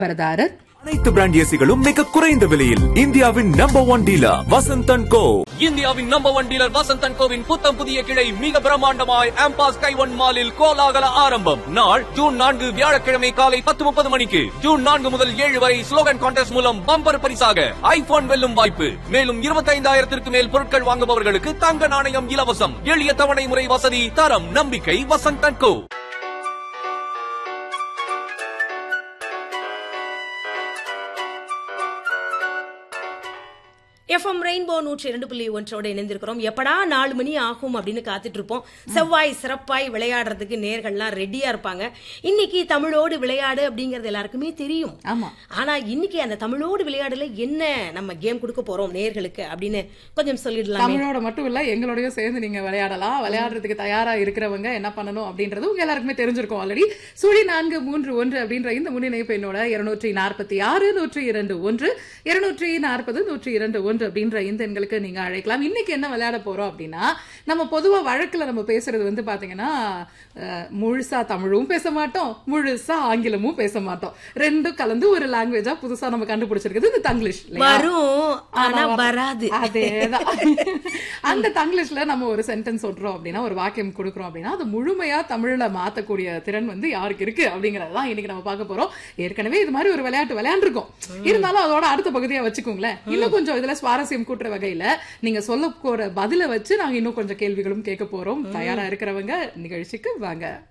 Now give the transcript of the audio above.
பிரதாரர் அனைத்து பிராண்ட் ஏசிகளும் மிக குறைந்த விலையில் இந்தியாவின் number one dealer Vasanth and co இந்தியாவின் number one dealer Vasanth and கோவின் புத்தம் புதிய கிளை மிக பிரம்மாண்டமாய் ஆம்பாஸ் கைவன் மாலில் கோலாகல ஆரம்பம் நாள் ஜூன் நான்கு வியாழக்கிழமை காலை பத்து முப்பது மணிக்கு ஜூன் நான்கு முதல் ஏழு வரை ஸ்லோகன் கான்டெஸ்ட் மூலம் பம்பர் பரிசாக ஐபோன் வெல்லும் வாய்ப்பு மேலும் இருபத்தைந்தாயிரத்திற்கு மேல் பொருட்கள் வாங்குபவர்களுக்கு தங்க நாணயம் இலவசம் எளிய தவணை முறை வசதி தரம் நம்பிக்கை Vasanth and co FM rainbow நூற்றி இரண்டு புள்ளி ஒன்றோட இணைந்திருக்கிறோம் எப்படா நாலு மணி ஆகும் அப்படின்னு காத்துட்டு இருப்போம் செவ்வாய் சிறப்பாய் விளையாடுறதுக்கு நேர்கள்லாம் ரெடியா இருப்பாங்க இன்னைக்கு தமிழோடு விளையாடு அப்படிங்கறது எல்லாருக்குமே தெரியும் ஆமா. ஆனா இன்னைக்கு அந்த தமிழோடு விளையாடுல என்ன நம்ம கேம் கொடுக்க போறோம் நேர்களுக்கு அப்படின்னு கொஞ்சம் சொல்லிடலாமே தமிழோட மட்டும் இல்ல எங்களோடயும் சேர்ந்து நீங்க விளையாடலாம் விளையாடுறதுக்கு தயாரா இருக்கிறவங்க என்ன பண்ணணும் அப்படின்றது உங்க எல்லாருக்குமே தெரிஞ்சிருக்கும் ஆல்ரெடி சுழி நான்கு மூன்று ஒன்று அப்படின்ற இந்த முன்னிணைப்பு என்னோட இருநூற்றி நாற்பத்தி ஆறு நூற்றி இரண்டு ஒன்று இருநூற்றி நாற்பது நூற்றி இரண்டு ஒன்று அப்படின்ற இந்த எண்களுக்கு நீங்க அழைக்கலாம் இன்னைக்கு என்ன விளையாட போறோம் அப்படின்னா நம்ம பொதுவா வழக்குல நம்ம பேசுறது வந்து பாத்தீங்கன்னா அஹ், முழுசா தமிழும் பேச மாட்டோம் முழுசா ஆங்கிலமும் பேச மாட்டோம் ரெண்டும் கலந்து ஒரு லாங்குவேஜா புதுசா நம்ம கண்டுபிடிச்சிருக்கிறது இந்த தங்கிலீஷ் இல்லையா? வரும் ஆனா ஆனா வராது அதேதான் அந்த தங்கிலீஷ்ல நம்ம ஒரு சென்டென்ஸ் சொல்றோம் அப்படின்னா ஒரு வாக்கியம் கொடுக்குறோம் அப்படின்னா அது முழுமையா தமிழ்ல மாத்தக்கூடிய திறன் வந்து யாருக்கு இருக்கு அப்படிங்கறது தான் இன்னைக்கு நம்ம பார்க்க போறோம் ஏற்கனவே இது மாதிரி ஒரு விளையாட்டு விளையாண்டுருக்கோம் இருந்தாலும் அதோட அடுத்த பகுதியா வச்சுக்கோங்களேன் இன்னும் கொஞ்சம் இதுல சுவாரஸ்யம் கூட்டுற வகையில நீங்க சொல்ல போற பதில வச்சு நாங்க இன்னும் கொஞ்சம் கேள்விகளும் கேட்க போறோம் தயாரா இருக்கிறவங்க நிகழ்ச்சிக்கு வாங்க